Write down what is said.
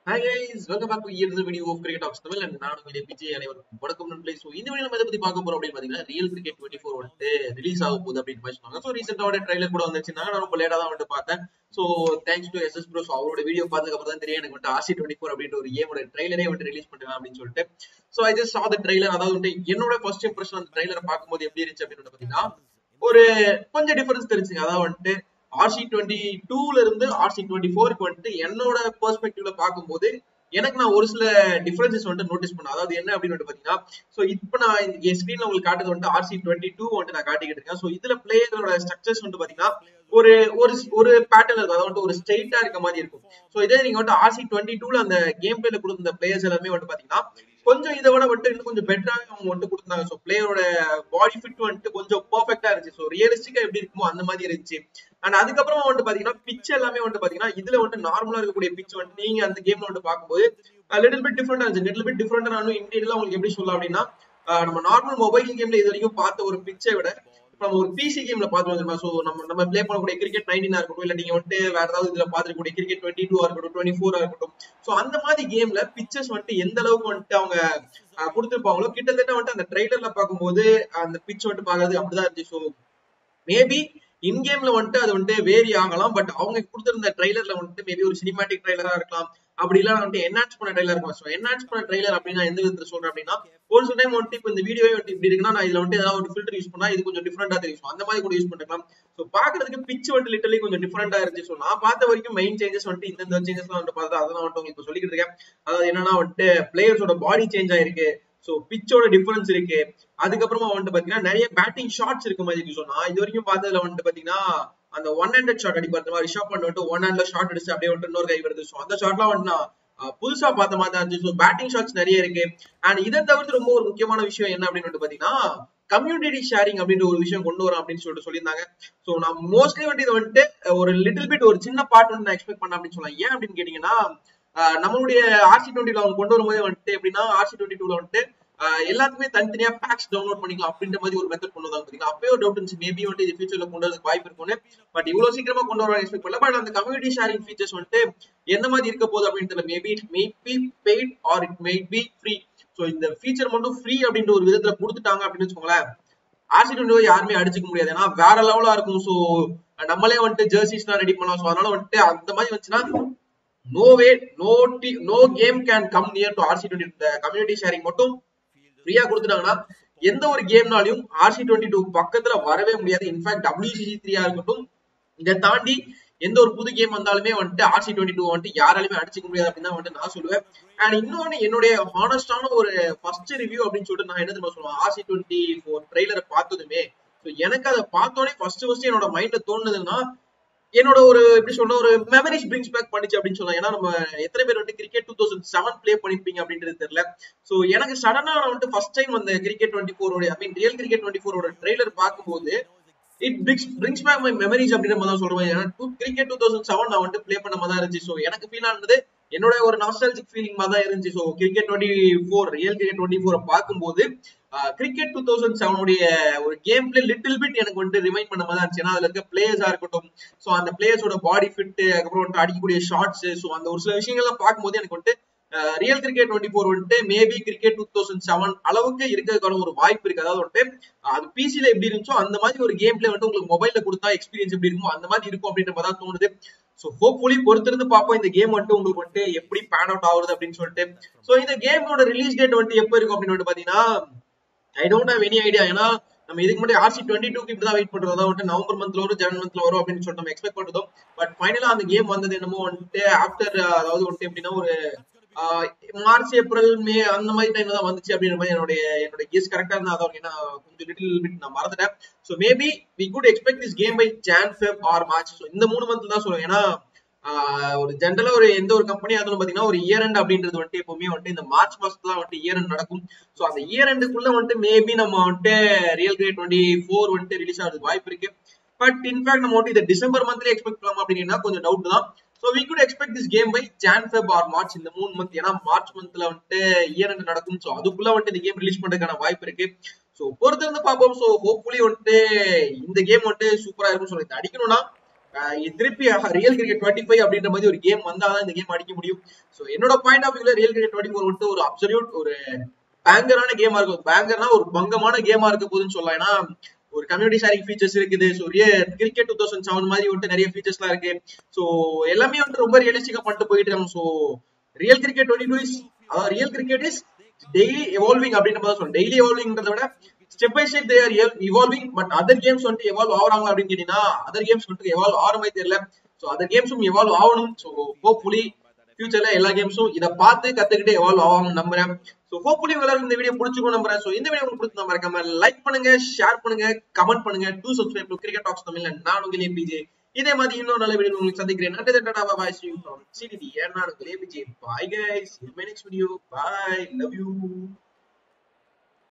hi guys welcome back to your video of cricket of Tamil and நான் உங்களுடைய விஜய் அனைவருக்கும் வணக்கம் நண்பர்களே ஸோ இந்த வீடியோ நம்ம எதை பத்தி பார்க்க போறோம் அப்படின்னு பாத்தீங்கன்னா ரியல் கிரிக்கெட் டுவெண்ட்டி ஃபோர் வந்துட்டு ரிலீஸ் ஆக போகுது அப்படின்னு மாதிரி சொன்னாங்க ஸோ ரீசெண்டாக ட்ரைலர் கூட வந்துச்சுன்னா நான் ரொம்ப லேட்டா தான் வந்துட்டு பார்த்தேன் so thanks to S S bro அவரோட வீடியோ பார்த்ததுக்கு அப்புறம் தான் தெரியும் எனக்கு வந்துட்டு ஆர்சி டுவெண்ட்டி ஃபோர் அப்படின்ற ஒரு கேமோட ட்ரைலரே வந்துட்டு ரிலீஸ் பண்ணுவேன் அப்படின்னு சொல்லிட்டு so I just saw the trailer அதாவது வந்துட்டு என்னோட ஃபர்ஸ்ட் இம்ப்ரெஷன் அந்த ட்ரைலரை பார்க்கும்போது எப்படி இருந்துச்சு அப்படின்னு பாத்தீங்கன்னா ஒரு கொஞ்சம் டிஃபரன்ஸ் தெரிஞ்சுங்க அதாவது வந்துட்டு ஆர்சி டுவெண்ட்டி டூல இருந்து ஆர்சி டுவெண்ட்டி ஃபோருக்கு வந்துட்டு என்னோட பெர்ஸ்பெக்டிவ்ல பார்க்கும்போது எனக்கு நான் ஒரு சில டிஃபரன்சஸ் வந்துட்டு நோட்டீஸ் பண்ணேன் அதாவது என்ன அப்படின்னு வந்துட்டு பாத்தீங்கன்னா ஸோ இப்போ நான் என் ஸ்க்ரீன்ல உங்களுக்கு காட்டுறது வந்துட்டு ஆர்சி டுவெண்ட்டி டூ வந்துட்டு நான் காட்டிக்கிட்டு இருக்கேன் ஸோ இதுல பிளேயரோட ஸ்ட்ரக்சர்ஸ் வந்துட்டு பாத்தீங்கன்னா ஒரு ஒரு ஒரு பேட்டர்ன் இருக்கும் அதாவது வந்துட்டு ஒரு ஸ்ட்ரெயிட்டா இருக்க மாதிரி இருக்கும் ஸோ இதே நீங்க வந்துட்டு ஆர்சி டுவெண்ட்டி டூல அந்த கேம் பிளேல கொடுத்த பிளேயர்ஸ் எல்லாமே வந்துட்டு பாத்தீங்கன்னா கொஞ்சம் இதை விட வந்துட்டு இன்னும் கொஞ்சம் பெட்டராக அவங்க வந்துட்டு கொடுத்தாங்க ஸோ பிளேயரோட பாடி ஃபிட் வந்துட்டு கொஞ்சம் பர்ஃபெக்டா இருந்துச்சு ஸோ ரியலிஸ்டிக்கா எப்படி இருக்குமோ அந்த மாதிரி இருந்துச்சு அண்ட் அதுக்கப்புறமா வந்துட்டு பாத்தீங்கன்னா பிச் எல்லாமே வந்துட்டு பாத்தீங்கன்னா இதுல வந்துட்டு நார்மலா இருக்கக்கூடிய பிச் வந்துட்டு நீங்க அந்த கேம்ல வந்துட்டு பார்க்கும்போது லிட்டில் பிட் டிஃப்ரெண்டா இருந்துச்சு லிட்டில் பிட் டிஃப்ரெண்டா நானும் இந்தியன்ல உங்களுக்கு எப்படி சொல்லலாம் அப்படின்னா நம்ம நார்மல் மொபைல் கேம்ல இது வரைக்கும் பார்த்த ஒரு பிச்சை விட இப்போ நம்ம ஒரு பிசி கேம்ல பாத்துருவோம் தெரியுமா ஸோ நம்ம நம்ம பிளே பண்ணக்கூடிய கிரிக்கெட் நைன்டீனா இருக்கட்டும் இல்ல நீங்க வந்துட்டு வேற ஏதாவது இதுல பாத்துக்கூடிய கிரிக்கெட் டுவெண்ட்டி டூ இருக்கட்டும் டுவெண்ட்டி ஃபோரா இருக்கட்டும் ஸோ அந்த மாதிரி கேம்ல பிக்சர்ஸ் வந்துட்டு எந்த அளவுக்கு வந்துட்டு அவங்க கொடுத்துருப்பாங்களோ கிட்டத்தட்ட வந்துட்டு அந்த ட்ரைலர்ல பார்க்கும்போது அந்த பிச் வந்துட்டு பாக்குறது அப்படிதான் இருந்துச்சு ஸோ மேபி இன் கேம்ல வந்துட்டு அது வந்துட்டு வேரி ஆகலாம் பட் அவங்க கொடுத்திருந்த ட்ரைலர்ல வந்துட்டு மேபி ஒரு சினிமாட்டிக் ட்ரைலரா இருக்கலாம் அப்படி இல்ல வந்துட்டு என்ஹான்ஸ் பண்ண ட்ரைலர் இருக்கும் ஸோ என்ஹான்ஸ் பண்ண ட்ரைலர் அப்படின்னா எந்த விதத்துல சொல்றேன் அப்படின்னா ஒரு சில டைம் வந்துட்டு இப்போ இந்த வீடியோ வந்துட்டு இப்படி இருக்குன்னா நான் இதுல வந்துட்டு ஏதாவது ஒரு ஃபில்டர் யூஸ் பண்ணா இது கொஞ்சம் டிஃப்ரெண்டா தெரியும் அந்த மாதிரி கூட யூஸ் பண்ணிக்கலாம் ஸோ பாக்குறதுக்கு பிச் வந்துட்டு லிட்டலி கொஞ்சம் டிஃப்ரெண்டா இருந்துச்சு ஸோ நான் பார்த்த வரைக்கும் மெயின் சேஞ்சஸ் வந்துட்டு இந்த சேஞ்சஸ் எல்லாம் வந்துட்டு பார்த்தா அதான் வந்துட்டு உங்களுக்கு சொல்லிக்கிட்டு இருக்கேன் அதாவது என்னன்னா வந்துட்டு பிளேயர்ஸோட பாடி சேஞ்ச் ஆயிருக்கு ஸோ பிச்சோட டிஃபரன்ஸ் இருக்கு அதுக்கப்புறமா வந்துட்டு பாத்தீங்கன்னா நிறைய பேட்டிங் ஷாட்ஸ் இருக்கு மாதிரி சொன்னா இது வரைக்கும் பார்த்ததுல வந்துட்டு பாத்தீங்கன்னா அந்த ஒன் ஹண்ட்ரட் ஷாட் அடிப்பாரு மாதிரி ரிஷப் பண்ண வந்துட்டு ஒன் ஹண்ட்ல ஷாட் அடிச்சு அப்படியே வந்துட்டு இன்னொரு கை வருது ஸோ அந்த ஷாட்லாம் வந்துட்டு புதுசா பார்த்த மாதிரி தான் இருந்துச்சு ஸோ பேட்டிங் ஷாட்ஸ் நிறைய இருக்கு அண்ட் இதை தவிர்த்து ரொம்ப ஒரு முக்கியமான விஷயம் என்ன அப்படின்னு வந்துட்டு பாத்தீங்கன்னா கம்யூனிட்டி ஷேரிங் அப்படின்ற ஒரு விஷயம் கொண்டு வரோம் அப்படின்னு சொல்லிட்டு சொல்லியிருந்தாங்க ஸோ நான் மோஸ்ட்லி வந்துட்டு இதை வந்துட்டு ஒரு லிட்டில் பிட் ஒரு சின்ன பார்ட் வந்து நான் எக்ஸ்பெக்ட் பண்ணேன் அப்படின்னு சொல்லலாம் ஏன் அப்படின்னு கேட்டீங்கன்னா நம்மளுடைய ஆர்சி டுவெண்ட்டில அவங்க கொண்டு வரும்போது வந்துட்டு எப்படின்னா ஆர்சி டுவெண்ட்டி டூல வந்துட்டு எல்லாத்துக்குமே தனித்தனியா பேக்ஸ் டவுன்லோட் பண்ணிக்கலாம் அப்படின்ற மாதிரி ஒரு மெத்தட் கொண்டு வந்தாங்க பாத்தீங்கன்னா அப்பவே ஒரு டவுட் இருந்துச்சு மேபி வந்துட்டு இது ஃபியூச்சர்ல கொண்டு வரதுக்கு வாய்ப்பு இருக்கும்னு பட் இவ்வளவு சீக்கிரமா கொண்டு வர எக்ஸ்பெக்ட் பண்ணல பட் அந்த கம்யூனிட்டி ஷேரிங் ஃபீச்சர்ஸ் வந்துட்டு எந்த மாதிரி இருக்க போகுது அப்படின்றது maybe it may be paid or it may be free so இந்த ஃபீச்சர் மட்டும் ஃப்ரீ அப்படின்ற ஒரு விதத்துல கொடுத்துட்டாங்க அப்படின்னு வச்சுக்கோங்களேன் ஆர்சி டுவெண்ட்டி யாருமே அடிச்சுக்க முடியாது ஏன்னா வேற லெவலா இருக்கும் ஸோ நம்மளே வந்துட்டு ஜெர்சிஸ்லாம் ரெடி பண்ணலாம் ஸோ அதனால வந்துட்டு அந்த மாதிரி வந்துச்சுன்னா no way no T no game can come near to RC twenty community sharing மட்டும் ஃப்ரீயா கொடுத்துட்டாங்கன்னா எந்த ஒரு கேம்னாலையும் ஆர்சி டுவெண்ட்டி டூ பக்கத்துல வரவே முடியாது இன்ஃபேக்ட் டபிள்யூசிசி த்ரீயா இருக்கட்டும் இதை தாண்டி எந்த ஒரு புது கேம் வந்தாலுமே வந்துட்டு ஆர்சி டுவெண்ட்டி டூ வந்துட்டு யாராலுமே அடிச்சுக்க முடியாது அப்படின்னு தான் வந்துட்டு நான் சொல்லுவேன் அண்ட் இன்னொன்னு என்னுடைய ஹானஸ்டான ஒரு ஃபர்ஸ்ட் ரிவ்யூ அப்படின்னு சொல்லிட்டு நான் என்ன தெரியுமா சொல்லுவேன் ஆர்சி டுவெண்ட்டி ஃபோர் ட்ரெய்லரை பார்த்ததுமே ஸோ எனக்கு அதை பார்த்தோன்னே ஃபர்ஸ்ட் ஃபர்ஸ்ட் என்னோட மைண்ட்ல தோணுதுன்னா என்னோட ஒரு எப்படி சொல்ற ஒரு மெமரிஸ் பிரிங்ஸ் பேக் பண்ணிச்சு அப்படின்னு சொல்லலாம் ஏன்னா நம்ம எத்தனை பேர் வந்து cricket two thousand seven play பண்ணிருப்பீங்க அப்படின்றது தெரியல சோ எனக்கு சடனா நான் வந்து ஃபர்ஸ்ட் டைம் அந்த கிரிக்கெட் டுவெண்ட்டி ஃபோரோட I mean real cricket twenty ஃபோரோட ட்ரெய்லர் பார்க்கும்போது it brings brings back my memories அப்படின்ற மாதிரி தான் சொல்லுவேன் ஏன்னா two cricket two thousand seven நான் வந்து பிளே பண்ண மாதிரி தான் இருந்துச்சு ஸோ எனக்கு ஃபீல் ஆனது என்னோட ஒரு நாஸ்டாலஜிக் ஃபீலிங் மாதிரி தான் இருந்துச்சு so cricket twenty four real cricket twenty ஃபோரை பார்க்கும்போது கிரிக்கெட் டூ தௌசண்ட் செவனுடைய ஒரு கேம் பிளே லிட்டில் பிட் எனக்கு வந்துட்டு ரிமைண்ட் பண்ண மாதிரி இருந்துச்சு ஏன்னா அதுல இருக்க பிளேயர்ஸா இருக்கட்டும் ஸோ அந்த பிளேயர்ஸோட பாடி ஃபிட் அதுக்கப்புறம் வந்துட்டு அடிக்கக்கூடிய ஷார்ட்ஸ் ஸோ அந்த ஒரு சில விஷயங்கள்லாம் பார்க்கும்போது எனக்கு வந்துட்டு ரியல் கிரிக்கெட் டுவெண்ட்டி ஃபோர் வந்துட்டு maybe cricket two thousand seven அளவுக்கு இருக்கிறதுக்கான ஒரு வாய்ப்பு இருக்கு அதாவது வந்துட்டு அது பிசில எப்படி இருந்துச்சோ அந்த மாதிரி ஒரு கேம் பிளே வந்துட்டு உங்களுக்கு மொபைல்ல கொடுத்தா எக்ஸ்பீரியன்ஸ் எப்படி இருக்குமோ அந்த மாதிரி இருக்கும் அப்படின்ற மாதிரி தான் தோணுது ஸோ ஹோப்ஃபுல்லி பொறுத்திருந்து பார்ப்போம் இந்த கேம் வந்துட்டு உங்களுக்கு வந்துட்டு எப்படி பேன் அவுட் ஆகுது அப்படின்னு சொல்லிட்டு ஸோ இந்த கேமோட ரிலீஸ் டேட் வந்துட்டு எப்போ இருக்கும் அப்படின்னு வந்துட்டு பாத்தீங்கன்னா I don't have any idea ஏன்னா நம்ம இதுக்கு முன்னாடி ஆர்சி டுவெண்ட்டி டூக்கு இப்படி தான் வெயிட் பண்றதா வந்துட்டு நவம்பர் மந்த்ல வரும் ஜனவரி மந்த்ல வரும் அப்படின்னு சொல்லிட்டு நம்ம எக்ஸ்பெக்ட் பண்ணுறோம் பட் ஃபைனலா அந்த கேம் வந்தது என்னமோ வந்துட்டு ஆஃப்டர் அதாவது வந்துட்டு எப்படின்னா ஒரு மார்ச் ஏப்ரல் மே அந்த மாதிரி டைம்ல தான் வந்துச்சு அப்படின்ற மாதிரி என்னுடைய என்னோட கேஸ் கரெக்டா இருந்தா அதாவது ஏன்னா கொஞ்சம் லிட்டில் பிட் நான் மறந்துட்டேன் so maybe we could expect this game by Jan Feb or March so இந்த மூணு மந்த்ல தான் சொல்லுவேன் ஏன்னா ஒரு ஜென்ரலா ஒரு எந்த ஒரு கம்பெனி அதுவும் பாத்தீங்கன்னா ஒரு இயர் எண்ட் அப்படின்றது வந்துட்டு எப்பவுமே வந்துட்டு இந்த மார்ச் மாசத்துல வந்துட்டு இயர் எண்ட் நடக்கும் ஸோ அந்த இயர் எண்டுக்குள்ள வந்துட்டு மேபி நம்ம வந்துட்டு ரியல் கிரேட் டுவெண்ட்டி ஃபோர் வந்துட்டு ரிலீஸ் ஆகிறதுக்கு வாய்ப்பு இருக்கு பட் இன்ஃபேக்ட் நம்ம வந்துட்டு இதை டிசம்பர் மந்த்லயே எக்ஸ்பெக்ட் பண்ணலாம் அப்படின்னா கொஞ்சம் டவுட் தான் so we could expect this game by Jan Feb or March இந்த மூணு மந்த் ஏன்னா மார்ச் மந்த்ல வந்துட்டு இயர் எண்ட் நடக்கும் ஸோ அதுக்குள்ள வந்துட்டு இந்த கேம் ரிலீஸ் பண்றதுக்கான வாய்ப்பு இருக்கு ஸோ பொறுத்து இருந்து பார்ப்போம் ஸோ ஹோப்ஃபுல்லி வந்துட்டு இந்த கேம் வந்துட்டு சூப்பரா இருக்கும் சொல்லி அடிக்கணும்னா திருப்பி ரியல் கிரிக்கெட் டுவெண்ட்டி ஃபைவ் அப்படின்ற மாதிரி ஒரு கேம் வந்தாதான் இந்த கேம் அடிக்க முடியும் ஸோ என்னோட பாயிண்ட் ஆஃப் வியூல ரியல் கிரிக்கெட் டுவெண்ட்டி ஃபோர் வந்துட்டு ஒரு அப்சல்யூட் ஒரு பேங்கரான கேமா இருக்கும் பேங்கர்னா ஒரு பங்கமான கேமா இருக்க போதுன்னு சொல்லலாம் ஏன்னா ஒரு கம்யூனிட்டி ஷேரிங் ஃபீச்சர்ஸ் இருக்குது so cricket two thousand seven மாதிரி வந்துட்டு நிறைய ஃபீச்சர்ஸ்லாம் இருக்கு ஸோ எல்லாமே வந்துட்டு ரொம்ப ரியலிஸ்டிக்கா பண்ணிட்டு போயிட்டு இருக்காங்க so real cricket twenty two is அதாவது real cricket is daily evolving அப்படின்ற மாதிரி சொல்லணும் டெய்லி எவால்விங்ன்றத விட step by step there evolving but other games வந்துட்டு எவால்வ் ஆகுறாங்க அப்படின்னு கேட்டீங்கன்னா அதர் கேம்ஸ் வந்துட்டு எவால்வ் ஆகிற மாதிரி தெரியல ஸோ அதர் கேம்ஸும் எவால்வ் ஆகணும் ஸோ ஹோப்ஃபுல்லி ஃபியூச்சர்ல எல்லா கேம்ஸும் இதை பார்த்து கத்துக்கிட்டு எவால்வ் ஆகும் நம்புறேன் ஸோ ஹோப்ஃபுல்லி எல்லாரும் இந்த வீடியோ பிடிச்சிக்கும் நம்புறேன் ஸோ இந்த வீடியோ உங்களுக்கு பிடிச்சி மறக்காம லைக் பண்ணுங்க ஷேர் பண்ணுங்க கமெண்ட் பண்ணுங்க do subscribe to cricket talks தமிழ்ல நான் உங்கள் ஏபிஜே இதே மாதிரி இன்னொரு நல்ல வீடியோ உங்களுக்கு சந்திக்கிறேன் நன்றி டாடா பாய் சி யூ ஃப்ரம் சிடிடி நான் உங்கள் APJ bye guys in my next video bye love you